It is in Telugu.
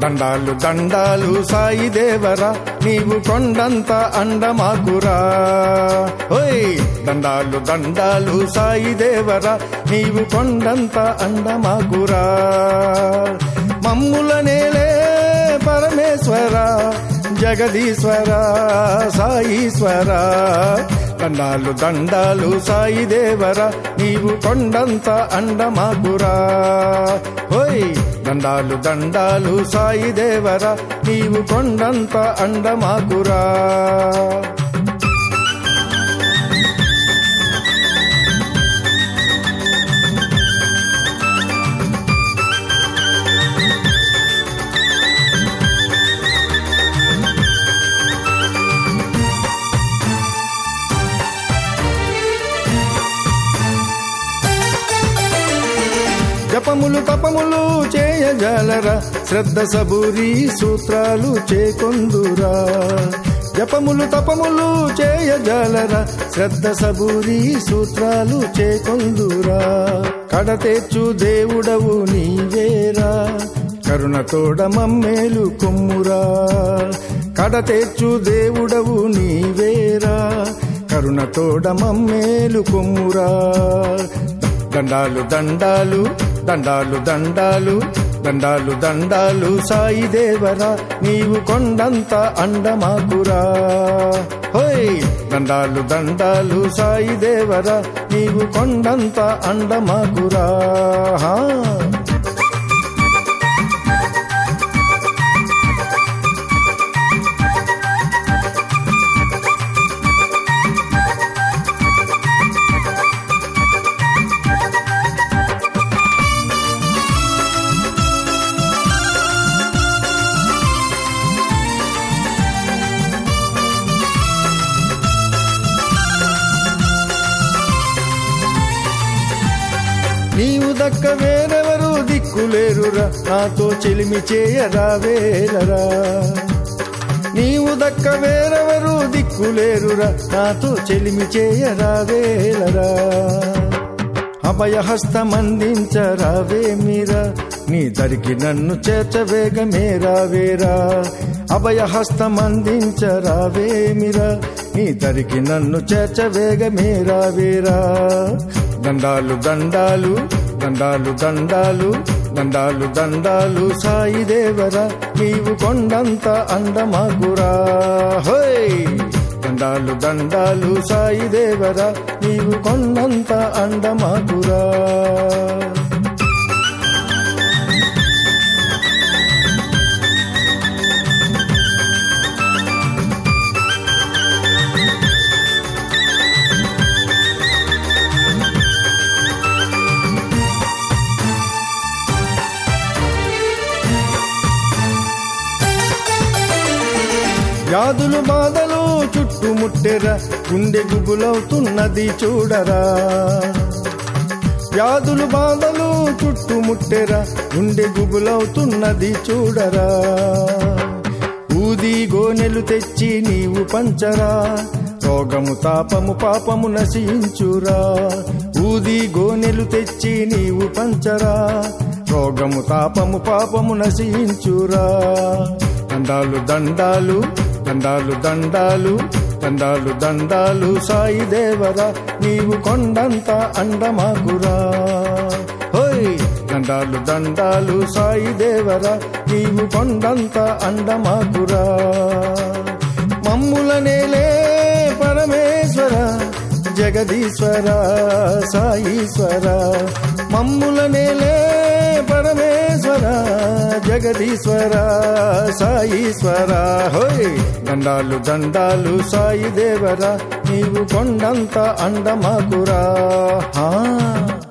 దండాలు దండాలు సాయి దేవరా నీవు కొండంత అండమాకురా ఓయ్ దండాలు దండాలు సాయి దేవరా నీవు కొండంత అండమాకురా మమ్ముల నేలే పరమేశ్వర జగదీశ్వర సాయీశ్వర దండాలు దండాలు సాయి దేవర నీవు కొండంత అండమాకురా హోయ్ దండాలు దండాలు సాయి దేవర నీవు కొండంత అండమాకురా జపములు తపములు చేయజాలరా శ్రద్ధ సబూరి సూత్రాలు చేకొందురా జపములు తపములు చేయజాలరా శ్రద్ధ సబూరి సూత్రాలు చేకొందురా కడతేచ్చు దేవుడవు నీవేరా కరుణతోడ మమ్మేలు కొమ్మురా కడతేచ్చు దేవుడవు నీవేరా కరుణతోడ మమ్మేలు కొమ్మురా దండాలు దండాలు దండాలు దండాలు దండాలు దండాలు సాయి దేవరా నీవు కొండంత అండమాకురా హోయ్ దండాలు దండాలు సాయి దేవరా నీవు కొండంత అండమాకురా హా నీవు దక్క వేరెవరు దిక్కులేరురా నాతో చెలిమి చేయరా వేలరా నీవు దక్క వేరెవరు దిక్కులేరురా నాతో చెలిమి చేయరా వేలరా అభయహస్తమందించరావే మీరా నీ దరికి నన్ను చేర్చవేగమేరా వేరా అభయహస్తమందించరావే మీరా నీ దరికి నన్ను చేర్చవేగమేరా వేరా దండాలు దండాలు దండాలు దండాలు దండాలు దండాలు సాయి దేవరా నీవు కొండంత అండమాకురా హోయ్ దండాలు దండాలు సాయి దేవరా నీవు కొండంత అండమాకురా వ్యాధులు బాధలు చుట్టుముట్టెరా గుండె గుబులవుతున్నది చూడరా వ్యాధులు బాధలు చుట్టుముట్టెరా గుండె గుబులవుతున్నది చూడరా ఊది గోనెలు తెచ్చి నీవు పంచరా రోగము తాపము పాపము నశించురా ఊది గోనెలు తెచ్చి నీవు పంచరా రోగము తాపము పాపము నశించురా దండాలు దండాలు దండాలు దండాలు దండాలు దండాలు సాయి దేవరా నీవు కొండంత అండమాకురా హోయ్ దండాలు దండాలు సాయి దేవరా నీవు కొండంత అండమాకురా మమ్ముల నేలే పరమేశ్వర జగదీశ్వర సాయీశ్వర మమ్ముల నేలే పరమేశ్వర జగదీశ్వర సాయీశ్వర హోయ్ దండాలు దండాలు సాయి దేవరా నీవు కొండంత అండమాకురా హా